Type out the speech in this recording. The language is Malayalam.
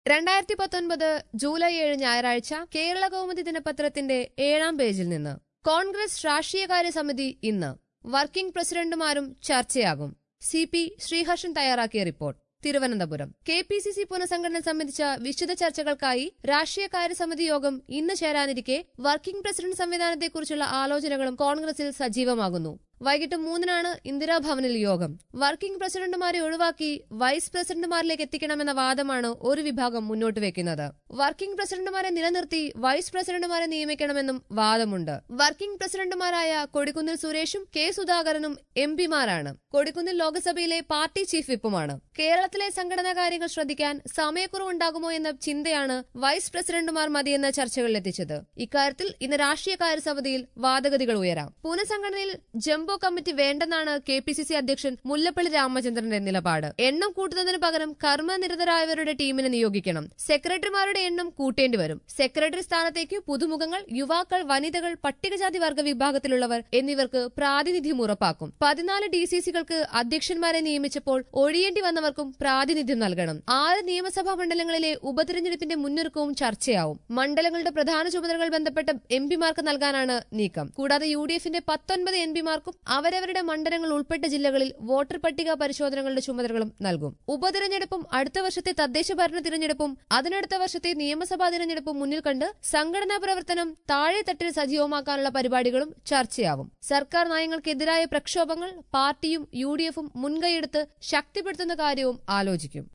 രണ്ടായിരത്തി പത്തൊൻപത് ജൂലൈ ഏഴ് ഞായറാഴ്ച കേരള കൗമുദി ദിനപത്രത്തിന്റെ ഏഴാം പേജിൽ നിന്ന് കോൺഗ്രസ് രാഷ്ട്രീയകാര്യ സമിതി ഇന്ന് വർക്കിംഗ് പ്രസിഡന്റുമാരും ചർച്ചയാകും സി പി ശ്രീഹർഷൻ തയ്യാറാക്കിയ report Thiruvananthapuram K P C C പുനഃസംഘടന സംബന്ധിച്ച വിശദ ചർച്ചകൾക്കായി രാഷ്ട്രീയകാര്യ സമിതി യോഗം ഇന്ന് ചേരാനിരിക്കെ വർക്കിംഗ് പ്രസിഡന്റ് സംവിധാനത്തെക്കുറിച്ചുള്ള ആലോചനകളും കോൺഗ്രസിൽ സജീവമാകുന്നു വൈകിട്ട് മൂന്നിനാണ് ഇന്ദിരാഭവനിൽ യോഗം വർക്കിംഗ് പ്രസിഡന്റുമാരെ ഒഴിവാക്കി വൈസ് പ്രസിഡന്റുമാരിലേക്ക് എത്തിക്കണമെന്ന വാദമാണ് ഒരു വിഭാഗം മുന്നോട്ട് വെക്കുന്നത് വർക്കിംഗ് പ്രസിഡന്റുമാരെ നിലനിർത്തി വൈസ് പ്രസിഡന്റുമാരെ നിയമിക്കണമെന്നും വാദമുണ്ട് വർക്കിംഗ് പ്രസിഡന്റുമാരായ കൊടിക്കുന്നിൽ സുരേഷും കെ സുധാകരനും എം പിമാരാണ് കൊടിക്കുന്നിൽ ലോക്സഭയിലെ പാർട്ടി ചീഫ് വിപ്പുമാണ് കേരളത്തിലെ സംഘടനാ കാര്യങ്ങൾ ശ്രദ്ധിക്കാൻ സമയക്കുറവുണ്ടാകുമോ എന്ന ചിന്തയാണ് വൈസ് പ്രസിഡന്റുമാർ മതിയെന്ന ചർച്ചകളിലെത്തിച്ചത് ഇക്കാര്യത്തിൽ ഇന്ന് രാഷ്ട്രീയകാര്യ സമിതിയിൽ വാദഗതികൾ ഉയരാം പുനഃസംഘടനയിൽ ജംബോ കമ്മിറ്റി വേണ്ടെന്നാണ് കെ പി സി സി അധ്യക്ഷൻ മുല്ലപ്പള്ളി രാമചന്ദ്രന്റെ നിലപാട് എണ്ണം കൂട്ടുന്നതിന് പകരം കർമ്മനിരതരായവരുടെ ടീമിനെ നിയോഗിക്കണം സെക്രട്ടറിമാരുടെ എണ്ണം കൂട്ടേണ്ടി വരും സെക്രട്ടറി സ്ഥാനത്തേക്ക് പുതുമുഖങ്ങൾ യുവാക്കൾ വനിതകൾ പട്ടികജാതി വർഗ വിഭാഗത്തിലുള്ളവർ എന്നിവർക്ക് പ്രാതിനിധ്യം ഉറപ്പാക്കും പതിനാല് ഡി സി സികൾക്ക് അധ്യക്ഷന്മാരെ നിയമിച്ചപ്പോൾ ഒഴിയേണ്ടി വന്നവർക്കും പ്രാതിനിധ്യം നൽകണം ആറ് നിയമസഭാ മണ്ഡലങ്ങളിലെ ഉപതെരഞ്ഞെടുപ്പിന്റെ മുന്നൊരുക്കവും ചർച്ചയാവും മണ്ഡലങ്ങളുടെ പ്രധാന ചുമതലകൾ ബന്ധപ്പെട്ട എം പിമാർക്ക് നൽകാനാണ് നീക്കം കൂടാതെ യു ഡി എഫിന്റെ പത്തൊൻപത് എം പിമാർക്കും അവരവരുടെ മണ്ഡലങ്ങൾ ഉൾപ്പെട്ട ജില്ലകളിൽ വോട്ടർ പട്ടിക പരിശോധനകളുടെ ചുമതലകളും നൽകും ഉപതെരഞ്ഞെടുപ്പും അടുത്ത വർഷത്തെ തദ്ദേശ ഭരണ തിരഞ്ഞെടുപ്പും അതിനടുത്ത വർഷത്തെ നിയമസഭാ തിരഞ്ഞെടുപ്പും മുന്നിൽ കണ്ട് സംഘടനാ പ്രവർത്തനം താഴെത്തട്ടിൽ സജീവമാക്കാനുള്ള പരിപാടികളും ചർച്ചയാവും സർക്കാർ നയങ്ങൾക്കെതിരായ പ്രക്ഷോഭങ്ങൾ പാർട്ടിയും യു ഡി എഫും മുൻകൈയെടുത്ത് ശക്തിപ്പെടുത്തുന്ന കാര്യവും ആലോചിക്കും